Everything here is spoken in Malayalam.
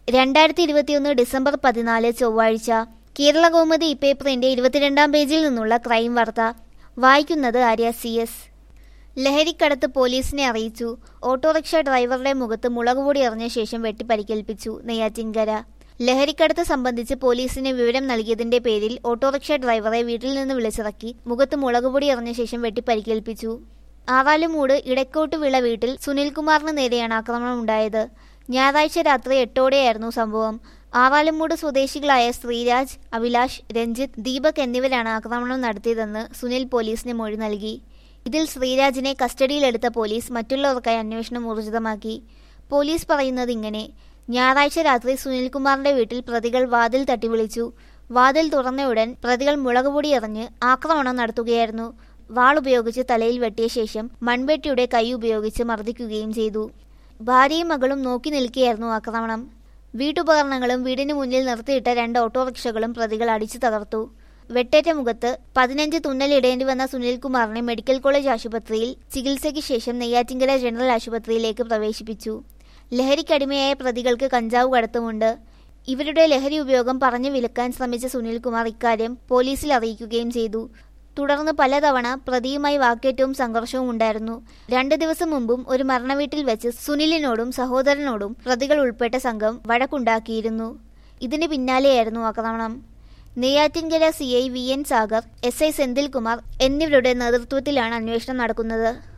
രണ്ടായിരത്തി ഇരുപത്തിയൊന്ന് ഡിസംബർ പതിനാല് ചൊവ്വാഴ്ച കേരള കൗമുദി ഇപ്പേപ്പറിന്റെ ഇരുപത്തിരണ്ടാം പേജിൽ നിന്നുള്ള ക്രൈം വാർത്ത വായിക്കുന്നത് ആര്യ സി എസ് ലഹരിക്കടത്ത് പോലീസിനെ അറിയിച്ചു ഓട്ടോറിക്ഷ ഡ്രൈവറുടെ മുഖത്ത് മുളകുപൊടി എറിഞ്ഞ ശേഷം വെട്ടിപ്പരിക്കേൽപ്പിച്ചു നെയ്യാറ്റിൻകര ലഹരിക്കടത്ത് സംബന്ധിച്ച് പോലീസിന് വിവരം നൽകിയതിന്റെ പേരിൽ ഓട്ടോറിക്ഷ ഡ്രൈവറെ വീട്ടിൽ നിന്ന് വിളിച്ചിറക്കി മുഖത്ത് മുളകുപൊടി എറിഞ്ഞ ശേഷം വെട്ടിപ്പരിക്കേൽപ്പിച്ചു ആറാലുമൂട് ഇടക്കോട്ട് വിള വീട്ടിൽ സുനിൽകുമാറിന് നേരെയാണ് ആക്രമണം ഉണ്ടായത് ഞായറാഴ്ച രാത്രി എട്ടോടെയായിരുന്നു സംഭവം ആറാലുമൂട് സ്വദേശികളായ ശ്രീരാജ് അഭിലാഷ് രഞ്ജിത്ത് ദീപക് എന്നിവരാണ് ആക്രമണം നടത്തിയതെന്ന് സുനിൽ പോലീസിന് മൊഴി നൽകി ഇതിൽ ശ്രീരാജിനെ കസ്റ്റഡിയിലെടുത്ത പോലീസ് മറ്റുള്ളവർക്കായി അന്വേഷണം ഊർജിതമാക്കി പോലീസ് പറയുന്നത് ഇങ്ങനെ ഞായറാഴ്ച രാത്രി സുനിൽകുമാറിന്റെ വീട്ടിൽ പ്രതികൾ വാതിൽ തട്ടി വിളിച്ചു വാതിൽ തുറന്നയുടൻ പ്രതികൾ മുളകുപൊടി എറിഞ്ഞ് ആക്രമണം നടത്തുകയായിരുന്നു വാൾ ഉപയോഗിച്ച് തലയിൽ വെട്ടിയ ശേഷം മൺവെട്ടിയുടെ കൈ ഉപയോഗിച്ച് മർദ്ദിക്കുകയും ചെയ്തു ഭാര്യയും മകളും നോക്കി നിൽക്കുകയായിരുന്നു ആക്രമണം വീട്ടുപകരണങ്ങളും വീടിന് മുന്നിൽ നിർത്തിയിട്ട രണ്ട് ഓട്ടോറിക്ഷകളും പ്രതികൾ അടിച്ചു തകർത്തു വെട്ടേറ്റ മുഖത്ത് പതിനഞ്ച് തുന്നലിടേണ്ടി വന്ന സുനിൽകുമാറിനെ മെഡിക്കൽ കോളേജ് ആശുപത്രിയിൽ ചികിത്സയ്ക്ക് ശേഷം നെയ്യാറ്റിങ്കര ജനറൽ ആശുപത്രിയിലേക്ക് പ്രവേശിപ്പിച്ചു ലഹരിക്കടിമയായ പ്രതികൾക്ക് കഞ്ചാവ് കടത്തുമുണ്ട് ഇവരുടെ ലഹരി ഉപയോഗം പറഞ്ഞു വിലക്കാൻ ശ്രമിച്ച സുനിൽകുമാർ ഇക്കാര്യം പോലീസിൽ അറിയിക്കുകയും ചെയ്തു തുടർന്ന് പലതവണ പ്രതിയുമായി വാക്കേറ്റവും സംഘർഷവും ഉണ്ടായിരുന്നു രണ്ടു ദിവസം മുമ്പും ഒരു മരണവീട്ടിൽ വെച്ച് സുനിലിനോടും സഹോദരനോടും പ്രതികൾ ഉൾപ്പെട്ട സംഘം വഴക്കുണ്ടാക്കിയിരുന്നു ഇതിന് പിന്നാലെയായിരുന്നു ആക്രമണം Neyyattinkara C I V N Sagar S I Senthilkumar എന്നിവരുടെ നേതൃത്വത്തിലാണ് അന്വേഷണം നടക്കുന്നത്